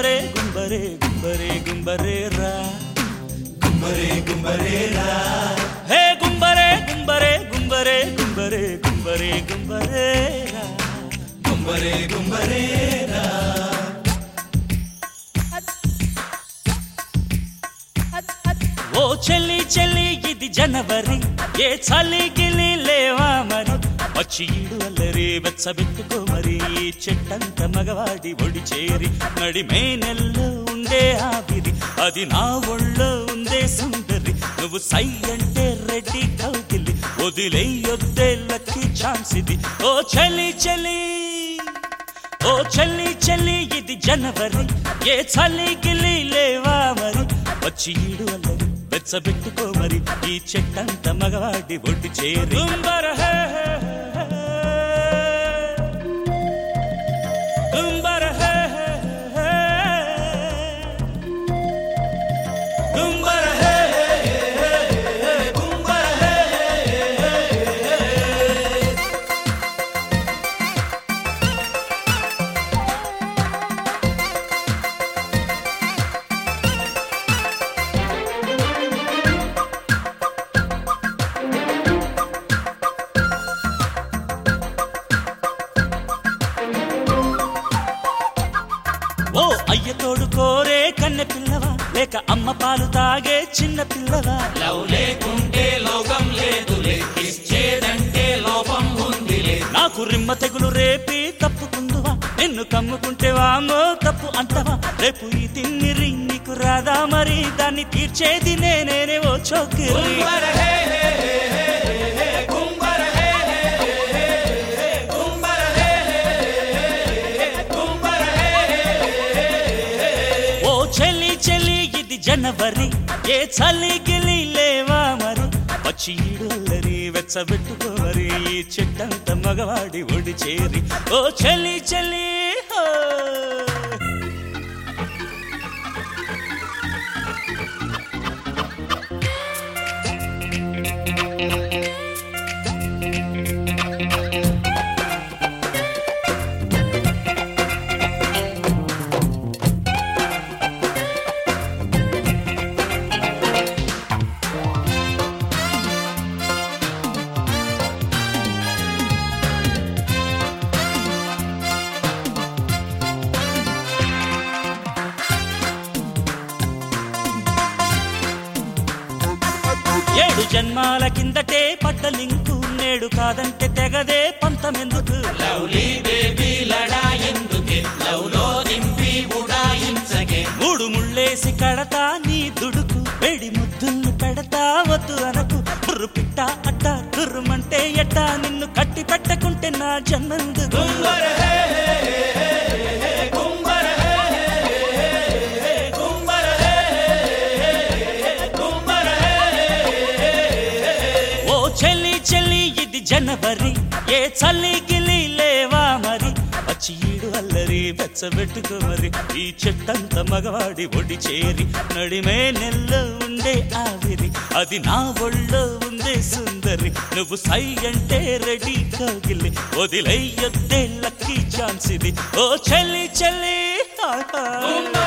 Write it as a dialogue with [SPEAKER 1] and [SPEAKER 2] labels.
[SPEAKER 1] గుంబరే గుంబరే గుంబరే గుంబరే రా గుంబరే గుంబరే రా హే గుంబరే గుంబరే గుంబరే గుంబరే గుంబరే గుంబరే రా గుంబరే గుంబరే రా ఓ చెల్లి చెల్లి ఇది జనవరి ఏ చలి గిలి లేవా మరి వచ్చి ఈడు అల్లరి వెచ్చబెట్టుకో మరి ఈ చెట్టంత మగవాడి ఒడి చేరి నడిమే నెల్లో ఉండే ఆవిరి అది నా ఒళ్ళో ఉందే సుందరి నువ్వు సై అంటే రెడ్డి కౌకిలి వదిలేయొద్దే లక్కీ ఛాన్స్ ఇది ఓ చలి చలి ఓ చల్లి చల్లి ఇది జనవరి ఏ చలి గిలి లేవా మరి వచ్చి ఈడు అల్లరి వెచ్చబెట్టుకో మరి ఈ చెట్టంత మగవాడి ఒడ్డు చేరి గుంబర హే హే హే హే. గుంబర హే హే హే హే. గుంబర హే హే హే హే. గుంబర హే హే హే హే. ఓ అయ్య తోడు కోరే కన్నె పిల్లవా లేక అమ్మ పాలు తాగే చిన్న పిల్లవా
[SPEAKER 2] లవ్ లేకుంటే లోకం లేదులే ఇచ్చేదంటే లోపం ఉందిలే
[SPEAKER 1] నాకు రిమ్మ తెగులు రేపి తప్పుకుందువా నిన్ను కమ్ముకుంటే వామో తప్పు అంటవా రేపు ఈ తిన్ని రింగికు రాదా మరి దాన్ని తీర్చేది నేనేనే ఓ చోకి
[SPEAKER 2] కుంబర హే హే హే హే హే హే కుంబర హే హే హే హే హే కుంబర హే హే హే హే హే కుంబర హే హే హే హే
[SPEAKER 1] ఓ చెల్లి చెల్లి ఇది జనవరి ఏ చలి గిలి లేవా మరి వచ్చి ఈడుల్లరి వెచ్చబెట్టుకో మరి ఈ చెట్టంత మగవాడి ఒడి చేరి ఓ చెల్లి చెల్లి హో. ఏడు జన్మాల కిందటే పడ్డ లింకు నేడు కాదంటే తెగదే పంతమెందుకు
[SPEAKER 2] లవ్లీ బేబీ లడా ఎందుకే లవ్ లో దింపి ఉడాయించకే
[SPEAKER 1] మూడు ముళ్ళేసి కడతా నీ దుడుకు వేడి ముద్దుల్ని పెడతా వద్దు అనకు బుర్రు పిట్ట అట్ట తుర్రుమంటే ఎట్ట నిన్ను కట్టి పెట్టకుంటే నా జన్మందుకు
[SPEAKER 2] కుంబర హే హే హే హే హే కుంబర హే హే హే హే హే కుంబర హే హే హే హే కుంబర హే హే హే హే
[SPEAKER 1] ఓ చెల్లి చెల్లి ఇది జనవరి ఏ చల్లి గిలి లేవా మరి వచ్చి ఈడు అల్లరి వెచ్చబెట్టుకో మరి ఈ చెట్టంత మగవాడి ఒడి చేరి నడిమే నెల్లో ఉండే ఆవిరి అది నా ఒళ్ళో ఉందే సుందరి నువ్వు సై అంటే రెడీ కగిలి వదిలేయొద్దే లక్కీ ఛాన్స్ ఇది ఓ చెల్లి చెల్లి హా, హా.